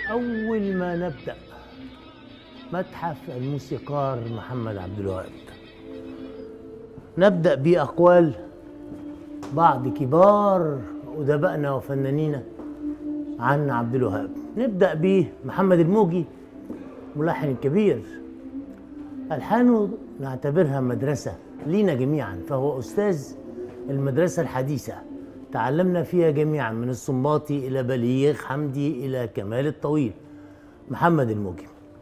أول ما نبدأ متحف الموسيقار محمد عبد الوهاب نبدأ بأقوال بعض كبار أدبائنا وفنانينا عن عبد الوهاب نبدأ بمحمد الموجي ملحن كبير ألحانه نعتبرها مدرسة لينا جميعا فهو أستاذ المدرسة الحديثة تعلمنا فيها جميعا من الصنباطي إلى بليغ حمدي إلى كمال الطويل محمد الموجي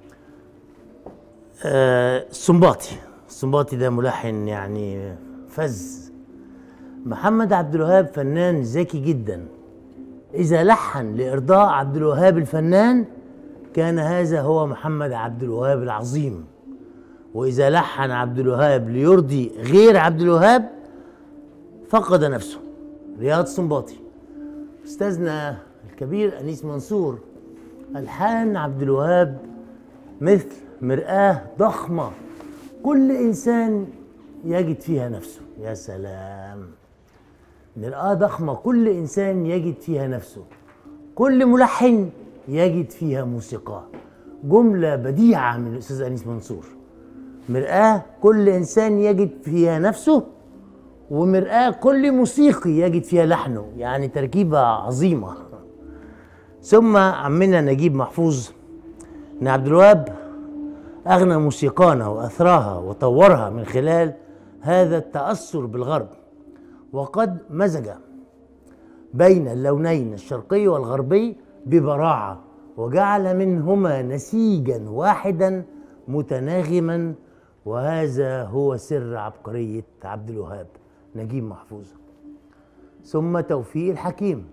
آه، الصنباطي الصنباطي ده ملحن يعني فز محمد عبد الوهاب فنان ذكي جدا إذا لحن لإرضاء عبد الوهاب الفنان كان هذا هو محمد عبد الوهاب العظيم وإذا لحن عبد الوهاب ليرضي غير عبد الوهاب فقد نفسه رياض سنباطي أستاذنا الكبير أنيس منصور ألحان عبد الوهاب مثل مرآة ضخمة كل إنسان يجد فيها نفسه يا سلام مرآة ضخمة كل إنسان يجد فيها نفسه كل ملحن يجد فيها موسيقى جملة بديعة من الأستاذ أنيس منصور مرآة كل إنسان يجد فيها نفسه ومرآة كل موسيقي يجد فيها لحنه يعني تركيبة عظيمة ثم عمنا نجيب محفوظ ان عبد الوهاب اغنى موسيقانا واثراها وطورها من خلال هذا التاثر بالغرب وقد مزج بين اللونين الشرقي والغربي ببراعه وجعل منهما نسيجا واحدا متناغما وهذا هو سر عبقريه عبد الوهاب نجيب محفوظ ثم توفيق الحكيم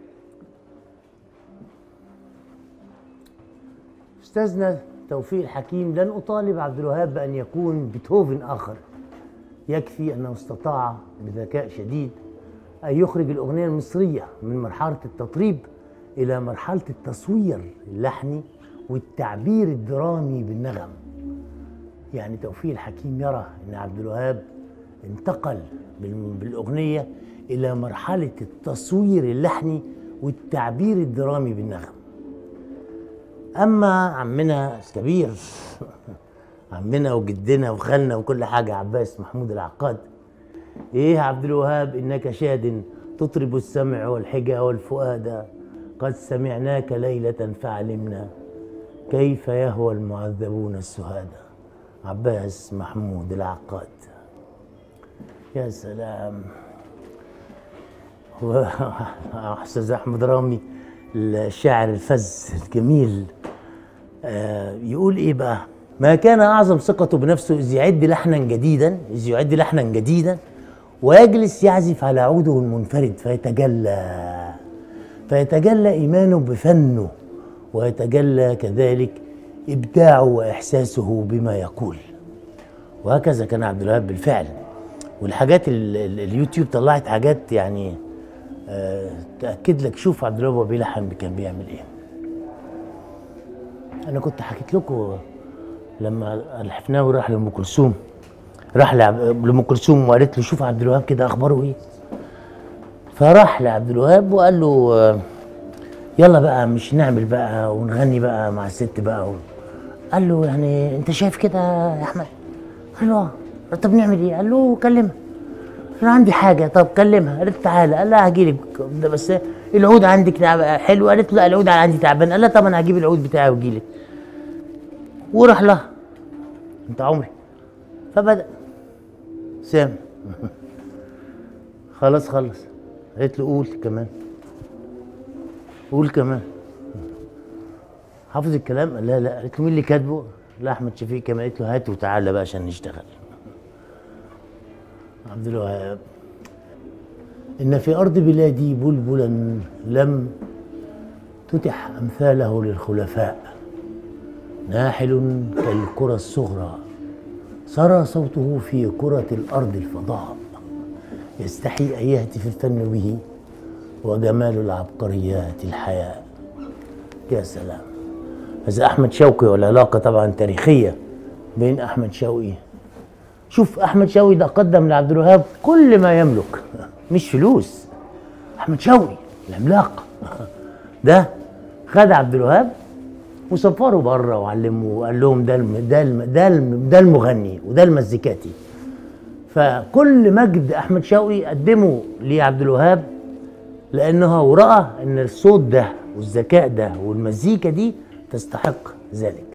استاذنا توفيق الحكيم لن اطالب عبد الوهاب بان يكون بيتهوفن اخر يكفي انه استطاع بذكاء شديد ان يخرج الاغنيه المصريه من مرحله التطريب الى مرحله التصوير اللحني والتعبير الدرامي بالنغم يعني توفيق الحكيم يرى ان عبد الوهاب انتقل بال- بالاغنيه الى مرحله التصوير اللحني والتعبير الدرامي بالنغم اما عمنا الكبير عمنا وجدنا وخالنا وكل حاجه عباس محمود العقاد ايه يا عبد الوهاب انك شاد تطرب السمع والحجى والفؤاد قد سمعناك ليله فعلمنا كيف يهوى المعذبون السهاد عباس محمود العقاد يا سلام و- استاذ احمد رامي الشاعر الفز الجميل آه، يقول ايه بقى ما كان اعظم ثقته بنفسه اذ يعد لحنا جديدا اذ يعد لحنا جديدا ويجلس يعزف على عوده المنفرد فيتجلى فيتجلى ايمانه بفنه ويتجلى كذلك ابداعه واحساسه بما يقول وهكذا كان عبد الوهاب بالفعل والحاجات ال- ال- اليوتيوب طلعت حاجات يعني آه، تاكد لك شوف عبد الوهاب وهو بيلحن كان بيعمل ايه انا كنت حكيت لكم لما الحفناوي راح لام كلثوم راح لعب- لام كلثوم وقالت له شوف عبد الوهاب كده اخباره ايه فراح لعبد الوهاب وقال له آه، يلا بقى مش نعمل بقى ونغني بقى مع الست بقى و... قال له يعني انت شايف كده يا احمد قال له اه طب نعمل ايه قال له كلمها انا عندي حاجه طب كلمها قالت تعالى قال لها هجي لك ده بس العود عندك تعب- حلو قالت له لا العود عندي تعبان قال لها طب انا هجيب العود بتاعي واجي لك وراح لها انت عمري فبدا سام خلاص خلص قالت له قول كمان قول كمان حافظ الكلام قال لها لا قالت له مين اللي كاتبه لا احمد شفيق كمان قالت له هات وتعالى بقى عشان نشتغل عبد الوهاب إن في أرض بلادي بلبلا لم تتح أمثاله للخلفاء ناحل كالكرة الصغرى سرى صوته في كرة الأرض الفضاء يستحي أن يهتف الفن به وجمال العبقريات الحياة يا سلام هذا أحمد شوقي والعلاقة طبعا تاريخية بين أحمد شوقي شوف احمد شوقي ده قدم لعبد الوهاب كل ما يملك مش فلوس احمد شوقي العملاق ده خد عبد الوهاب وسفروا بره وعلموه وقال لهم ده الم ده الم ده الم ده المغني وده المزيكاتي فكل مجد احمد شوقي قدمه لعبد الوهاب لانه وراى ان الصوت ده والذكاء ده والمزيكا دي تستحق ذلك